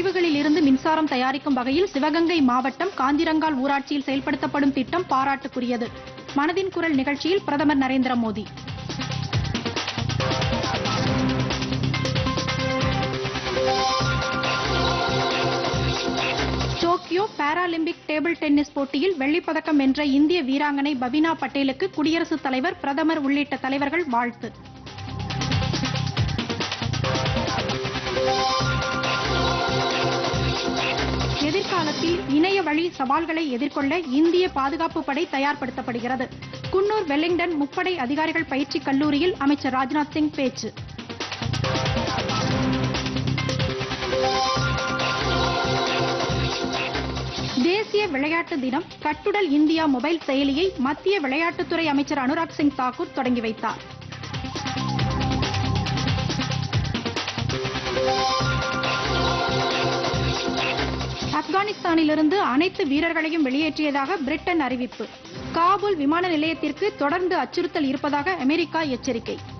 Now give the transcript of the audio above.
கழிவுகளில் இருந்து மின்சாரம் தயாரிக்கும் வகையில் சிவகங்கை மாவட்டம் காஞ்சிரங்கால் ஊராட்சியில் செயல்படுத்தப்படும் திட்டம் பாராட்டுக்குரியது மனதின் குரல் நிகழ்ச்சியில் பிரதமர் Narendra Modi Tokyo Paralympic table tennis போட்டியில் வெள்ளிப் பதக்கம் வென்ற இந்திய வீராங்கனை பபினா பட்டேலுக்கு குடியரசுத் தலைவர் பிரதமர் உள்ளிட்ட தலைவர்கள் வாழ்த்து எதிர்காலத்தில் இணைய வழி சவால்களை எதிர்கொள்ள இந்திய பாதுகாப்பு படை தயார்படுத்தப்படுகிறது குன்னூர் வெலிங்டன் முப்படை அதிகாரிகள் பயிற்சி கல்லூரியில் அமைச்சர் ராஜ்நாத் சிங் பேச்சு தேசிய விளையாட்டு தினம் கட்டுடல் இந்தியா மொபைல் செயலியை மத்திய விளையாட்டுத்துறை அமைச்சர் அனுராக் சிங் தாக்கூர் தொடங்கி வைத்தார் ஆப்கானிஸ்தானிலிருந்து அனைத்து வீரர்களையும் வெளியேற்றியதாக பிரிட்டன் அறிவிப்பு காபூல் விமான நிலையத்திற்கு தொடர்ந்து அச்சுறுத்தல் இருப்பதாக அமெரிக்கா எச்சரிக்கை